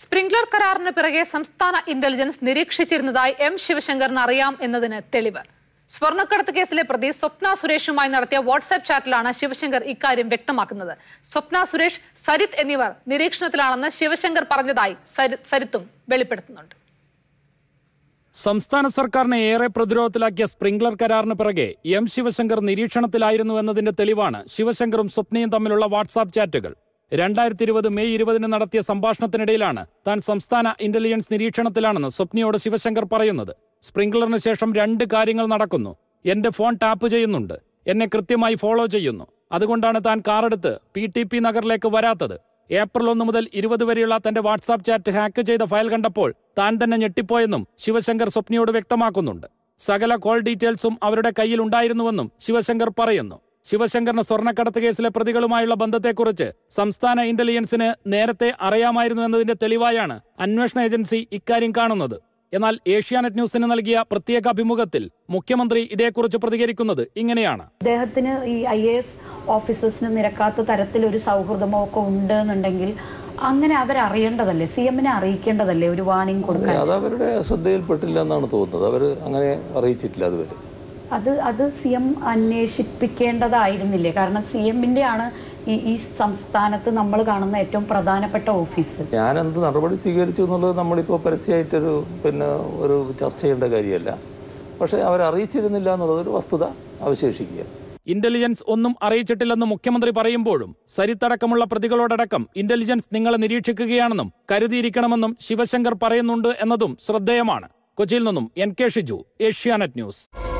sprinkler കരാറിന് പിറകെ സംസ്ഥാന ഇന്റലിജൻസ് നിരീക്ഷിച്ചിരുന്നതായി എം ശിവശങ്കറിന് അറിയാം എന്നതിന് തെളിവ് സ്വർണ്ണക്കടത്ത് കേസിലെ പ്രതി സ്വപ്ന സുരേഷുമായി നടത്തിയ വാട്സ്ആപ്പ് ചാറ്റിലാണ് ശിവശങ്കർ ഇക്കാര്യം വ്യക്തമാക്കുന്നത് സ്വപ്ന സുരേഷ് സരിത് എന്നിവർ നിരീക്ഷണത്തിലാണെന്ന് ശിവശങ്കർ പറഞ്ഞതായി സരി- സരിത്തും വെളിപ്പെടുത്തുന്നുണ്ട് സംസ്ഥാന സർക്കാരിനെ ഏറെ പ്രതിരോധത്തിലാക്കിയ സ്പ്രിംഗ്ലർ കരാറിന് പിറകെ എം ശിവശങ്കർ നിരീക്ഷണത്തിലായിരുന്നു എന്നതിന്റെ തെളിവാണ് ശിവശങ്കറും സ്വപ്നയും തമ്മിലുള്ള വാട്സാപ്പ് ചാറ്റുകൾ രണ്ടായിരത്തി ഇരുപത് മെയ് ഇരുപതിന് നടത്തിയ സംഭാഷണത്തിനിടയിലാണ് താൻ സംസ്ഥാന ഇന്റലിജൻസ് നിരീക്ഷണത്തിലാണെന്ന് സ്വപ്നയോട് ശിവശങ്കർ പറയുന്നത് സ്പ്രിംഗ്ലറിന് ശേഷം രണ്ട് കാര്യങ്ങൾ നടക്കുന്നു എന്റെ ഫോൺ ടാപ്പ് ചെയ്യുന്നുണ്ട് എന്നെ കൃത്യമായി ഫോളോ ചെയ്യുന്നു അതുകൊണ്ടാണ് താൻ കാറെടുത്ത് പി ടി പി നഗറിലേക്ക് വരാത്തത് ഏപ്രിൽ ഒന്ന് മുതൽ ഇരുപത് വരെയുള്ള തന്റെ വാട്സാപ്പ് ചാറ്റ് ഹാക്ക് ചെയ്ത ഫയൽ കണ്ടപ്പോൾ താൻ തന്നെ ഞെട്ടിപ്പോയെന്നും ശിവശങ്കർ സ്വപ്നയോട് വ്യക്തമാക്കുന്നുണ്ട് സകല കോൾ ഡീറ്റെയിൽസും അവരുടെ കയ്യിൽ ഉണ്ടായിരുന്നുവെന്നും ശിവശങ്കർ പറയുന്നു ശിവശങ്കറിന് സ്വർണ്ണക്കടത്ത് കേസിലെ പ്രതികളുമായുള്ള ബന്ധത്തെക്കുറിച്ച് സംസ്ഥാന ഇന്റലിജൻസിന് നേരത്തെ അറിയാമായിരുന്നു എന്നതിന്റെ തെളിവായാണ് അന്വേഷണ ഏജൻസി ഇക്കാര്യം കാണുന്നത് എന്നാൽ ഏഷ്യാനെറ്റ് ന്യൂസിന് നൽകിയ പ്രത്യേക അഭിമുഖത്തിൽ മുഖ്യമന്ത്രി ഇതേക്കുറിച്ച് പ്രതികരിക്കുന്നത് ഇങ്ങനെയാണ് അദ്ദേഹത്തിന് ഈ ഐ എ എസ് ഓഫീസേഴ്സിന് നിരക്കാത്ത തരത്തിൽ ഒരു സൗഹൃദമോ ഒക്കെ ഉണ്ട് എന്നുണ്ടെങ്കിൽ അങ്ങനെ അവരറിയേണ്ടതല്ലേ സി എമ്മിനെ അറിയിക്കേണ്ടതല്ലേ ഒരു വാണിംഗ് കൊടുക്കാൻ അത് അവരുടെ ശ്രദ്ധയിൽപ്പെട്ടില്ല എന്നാണ് തോന്നുന്നത് അവർ അങ്ങനെ അറിയിച്ചിട്ടില്ല അതുവരെ അത് അത് സി എം അന്വേഷിപ്പിക്കേണ്ടതായിരുന്നില്ലേ കാരണം സി എമ്മിന്റെ ആണ് ഈ ഈ സംസ്ഥാനത്ത് നമ്മൾ കാണുന്ന ഏറ്റവും പ്രധാനപ്പെട്ട ഓഫീസ് ഞാൻ എന്ത് നടപടി സ്വീകരിച്ചു എന്നുള്ളത് നമ്മളിപ്പോൾ പരസ്യമായിട്ടൊരു പിന്നെ ഒരു ചർച്ച ചെയ്യേണ്ട കാര്യമല്ല പക്ഷേ അവരറിയിച്ചിരുന്നില്ല എന്നുള്ളത് ഒരു വസ്തുത അവശേഷിക്കുക ഇന്റലിജൻസ് ഒന്നും അറിയിച്ചിട്ടില്ലെന്ന് മുഖ്യമന്ത്രി പറയുമ്പോഴും സരിത്തടക്കമുള്ള പ്രതികളോടടക്കം ഇന്റലിജൻസ് നിങ്ങളെ നിരീക്ഷിക്കുകയാണെന്നും കരുതിയിരിക്കണമെന്നും ശിവശങ്കർ പറയുന്നുണ്ട് എന്നതും ശ്രദ്ധേയമാണ് കൊച്ചിയിൽ നിന്നും N K Shiju Asianet news